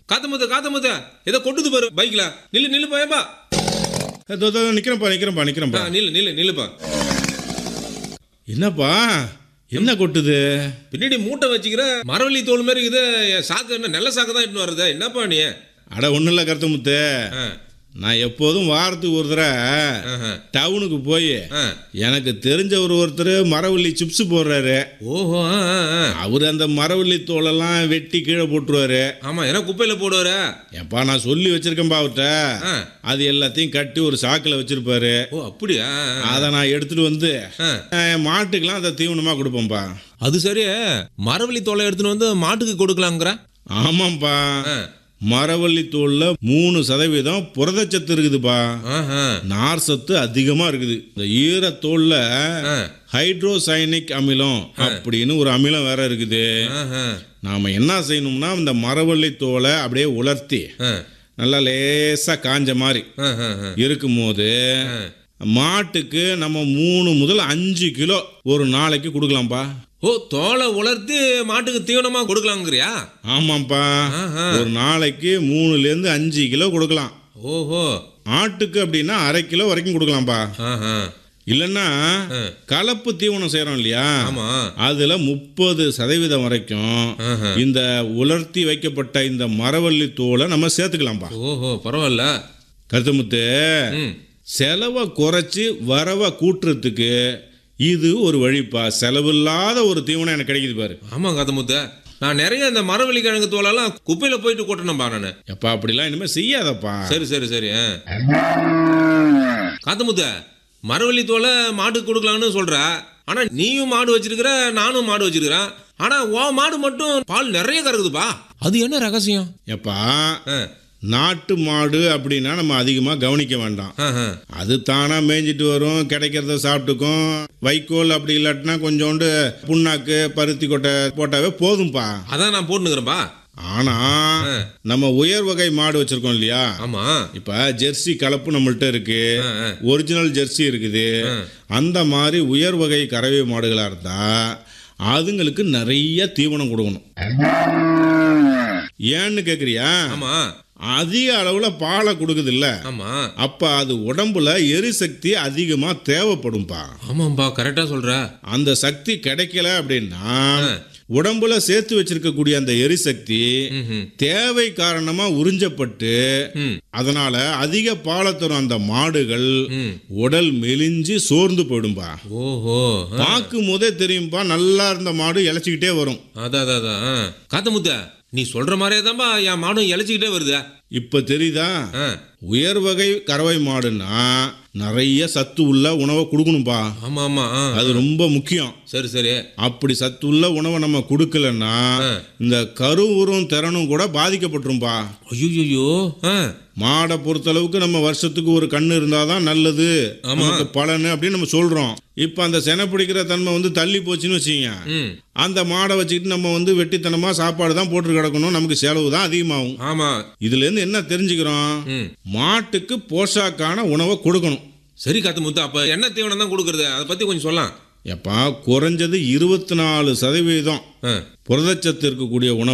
காத்தமுத்த காத்தமுத்த ஏதோ கொட்டுது பாரு பைக்ல நில்லு நில்லு பயப்பா இதோ, இதோ, நிக்கிறேன்ப்பா நிக்கிறேன்ப்பா நிக்கிறேன்ப்பா நில்லு நில்லு நில்லுப்பா என்னப்பா என்ன கொட்டுது பின்னாடி மூட்டை வச்சுக்கிற மரவள்ளி தோல் மாதிரி இருக்குது என் சாக்கு என்ன நல்ல சாக்கு தான் இட்டுன்னு வருது என்னப்பா நீ அட ஒன்றும் இல்லை கருத்தமுத்து ஆ, நான் எப்போதும் வாரத்துக்கு ஒரு தடவை ஆஹா, டவுனுக்கு போய் ஆ. எனக்கு தெரிஞ்சவர் ஒருத்தர் மரவள்ளி சிப்ஸ் போடுறாரு ஓஹோ ஆ, ஆ, ஆ. அவர் அந்த மரவள்ளி தோலெல்லாம் வெட்டி கீழே போட்டுருவாரு ஆமா என்ன குப்பையில போடுவாரு எப்பா நான் சொல்லி வச்சிருக்கேன்பா அவர்கிட்ட ஆ. அது எல்லாத்தையும் கட்டி ஒரு சாக்கில் வச்சிருப்பாரு ஓ அப்படியா ஆ, ஆ. அதை நான் எடுத்துட்டு வந்து ஆ. என் மாட்டுக்கெல்லாம் அதை தீவனமாக கொடுப்பேன்ப்பா அது சரி மரவள்ளி தோலை எடுத்துன்னு வந்து மாட்டுக்கு கொடுக்கலாங்கிற ஆமாம்ப்பா ஆ. மரவள்ளி தோலில் மூணு சதவீதம் புரதச்சத்து இருக்குதுப்பா ஆஹா. நார் சத்து அதிகமா இருக்குது இந்த ஈரத்தோல்ல ஆ. ஹைட்ரோசைனிக் அமிலம் அப்படின்னு ஒரு அமிலம் வேற இருக்குது ஆஹா. நாம என்ன செய்யணும்னா இந்த மரவள்ளி தோலை அப்படியே உலர்த்தி ஆ. நல்லா லேசா காஞ்ச மாதிரி ஆஹா, ஆஹா. இருக்கும்போது மாட்டுக்கு நம்ம மூணு முதல் அஞ்சு கிலோ ஒரு நாளைக்கு கொடுக்கலாம்ப்பா ஓ தோலை உலர்த்தி மாட்டுக்கு தீவனமா கொடுக்கலாங்கிறியா ஆமாம்ப்பா ஆஹா. ஒரு நாளைக்கு மூணுலேருந்து அஞ்சு கிலோ கொடுக்கலாம் ஓஹோ ஆட்டுக்கு அப்படின்னா அரை கிலோ வரைக்கும் கொடுக்கலாம்ப்பா ஆஹா. இல்லைன்னா கலப்பு தீவனம் செய்கிறோம் இல்லையா ஆமா அதுல முப்பது சதவீதம் வரைக்கும் ஆஹா. இந்த உலர்த்தி வைக்கப்பட்ட இந்த மரவள்ளி தோலை நம்ம சேர்த்துக்கலாம்ப்பா ஓஹோ பரவாயில்ல கருத்துமுத்து ம் செலவை குறைச்சி வரவை கூட்டுறதுக்கு இது ஒரு வழிப்பா செலவில்லாத ஒரு தீவனம் எனக்கு கிடைக்குது பாரு ஆமா காத்தமுத்த நான் நிறைய இந்த மரவள்ளி கிழங்கு தோலெல்லாம் குப்பையில போயிட்டு கொட்டணும்பா நான் எப்பா அப்படிலாம் இனிமேல் செய்யாதப்பா சரி சரி சரி ஆ. காத்தமுத்த மரவள்ளி தோலை மாட்டுக்கு கொடுக்கலாம்னு சொல்ற ஆனா நீயும் மாடு வச்சிருக்கிற நானும் மாடு வச்சிருக்கிறேன் ஆனா உன் மாடு மட்டும் பால் நிறைய கறக்குதுப்பா அது என்ன ரகசியம் எப்பா ஆ. நாட்டு மாடு அப்படின்னா நம்ம அதிகமாக கவனிக்க வேண்டாம் ஆஹா. அது தானாக மேய்ஞ்சிட்டு வரும் கிடைக்கிறத சாப்பிட்டுக்கும் வைக்கோல் அப்படி இல்லாட்டினா கொஞ்சோண்டு புண்ணாக்கு பருத்தி கொட்டை போட்டாவே போதும்பா அதான் நான் போட்டுக்கிறேன்ப்பா ஆனா நம்ம உயர் வகை மாடு வச்சிருக்கோம் இல்லையா ஆமா இப்ப ஜெர்சி கலப்பு நம்மள்ட்ட இருக்கு ஆ, ஆ. ஒரிஜினல் ஜெர்சி இருக்குது அந்த மாதிரி உயர் வகை கறவை மாடுகளா இருந்தா அதுங்களுக்கு நிறைய தீவனம் கொடுக்கணும் ஏன்னு கேக்குறியா ஆமா அதிக அளவுல பாலை கொடுக்குது இல்ல ஆமா அப்ப அது உடம்புல எரிசக்தி அதிகமா தேவைப்படும்பா ஆமாம்பா கரெக்டா சொல்ற அந்த சக்தி கிடைக்கல அப்படின்னா உடம்புல சேர்த்து வச்சிருக்கக்கூடிய அந்த எரிசக்தி ம்ஹும். தேவை காரணமா உறிஞ்சப்பட்டு ம். அதனால அதிக பாலை தரும் அந்த மாடுகள் ம். உடல் மெலிஞ்சு சோர்ந்து போயிடும்பா ஓஹோ ஆ. பார்க்கும் போதே தெரியும்பா நல்லா இருந்த மாடு இழைச்சிக்கிட்டே வரும் அதான் அதான் அதான் ஆ. காத்தமுத்த நீ சொல்ற மாதிரியே தான்பா என் மாடும் இழைச்சிக்கிட்டே வருது இப்ப தெரியுதா ஆ. உயர் வகை கறவை மாடுன்னா நிறைய சத்து உள்ள உணவை கொடுக்கணும்பா ஆமா ஆமா ஆ. அது ரொம்ப முக்கியம் சரி சரி அப்படி சத்துள்ள உணவை நம்ம கொடுக்கலன்னா இந்த கருவுறும் திறனும் கூட பாதிக்கப்பட்டுரும்பா ஐயோ மாடை பொறுத்தளவுக்கு நம்ம வருஷத்துக்கு ஒரு கண்ணு இருந்தாதான் நல்லது நமக்கு பலன் அப்படின்னு நம்ம சொல்றோம் இப்ப அந்த செனை பிடிக்கிற தன்மை வந்து தள்ளி போச்சுன்னு வச்சுக்கோங்க ம் அந்த மாடை வச்சுக்கிட்டு நம்ம வந்து வெட்டித்தனமா சாப்பாடு தான் போட்டு கிடக்கணும் நமக்கு செலவு தான் அதிகமாகும் ஆமா இதுல இருந்து என்ன தெரிஞ்சுக்கிறோம் ம் மாட்டுக்கு போஷாக்கான உணவை கொடுக்கணும் சரி காத்தமுத்த அப்ப என்ன தீவனம் தான் கொடுக்கறது அதை பத்தி கொஞ்சம் சொல்லலாம் எப்பா குறைஞ்சது இருபத்தி நாலு சதவீதம் ஆ. புரதச்சத்து இருக்கக்கூடிய உணவு